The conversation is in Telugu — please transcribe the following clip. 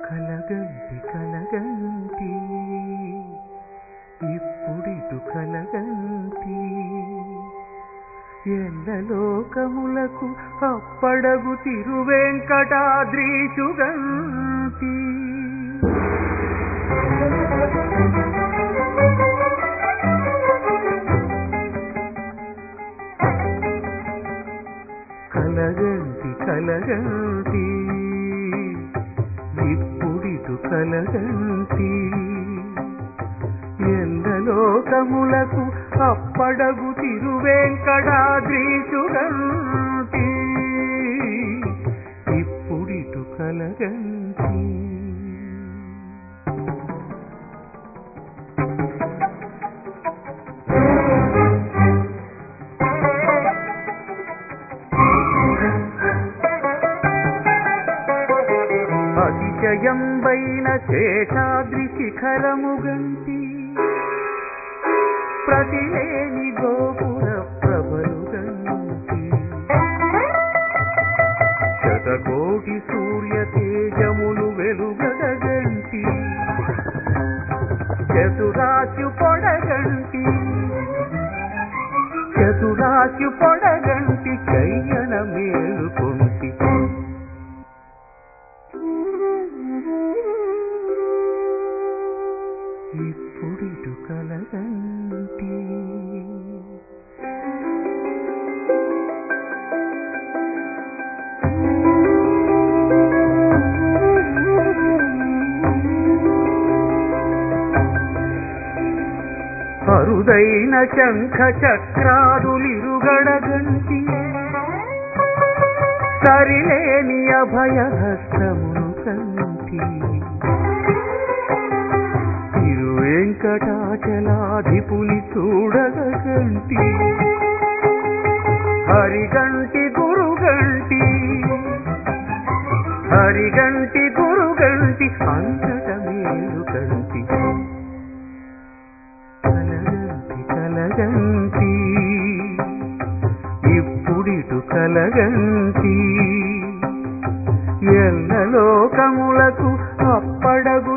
కలగంటి కలగంటి ఇప్పుడిటు కలగంటి ఎల్లలోకములకు అప్పడగు తిరువెంకటాద్రీశుగంటి కలగంటి కలగంటి ఇప్పుడిటు కలగంటి ఎందలోకములకు అప్పడగు తిరువెంకటాద్రీశుగంటి ఇప్పుడిటు కలగంటి అతిశయంబైన శేషాద్రి శిఖరముగంటి ప్రతిలేని గోపుర ప్రభలుగంటి శతకోటి సూర్య తేజములు వెలుగడగంటి చతురాశు పొడగంటి చతురాశు పొడగంటి కయ్యన మేలుకొంటి ఇప్పుడిటు కలగంటి అరుదైన శంఖ చక్రాదులిరుగడగంటి సరిలేని అభయహస్తమును కంటి తిరువెంకటాచలాధిపుని చూడగంటి హరిగంటి గురుగంటి హరిగంటి గురుగంటి అంతట మేలు కంటి కలగంటి కలగంటి ఇప్పుడిటు కలగంటి ఎల్లలోకములకు అప్పడగు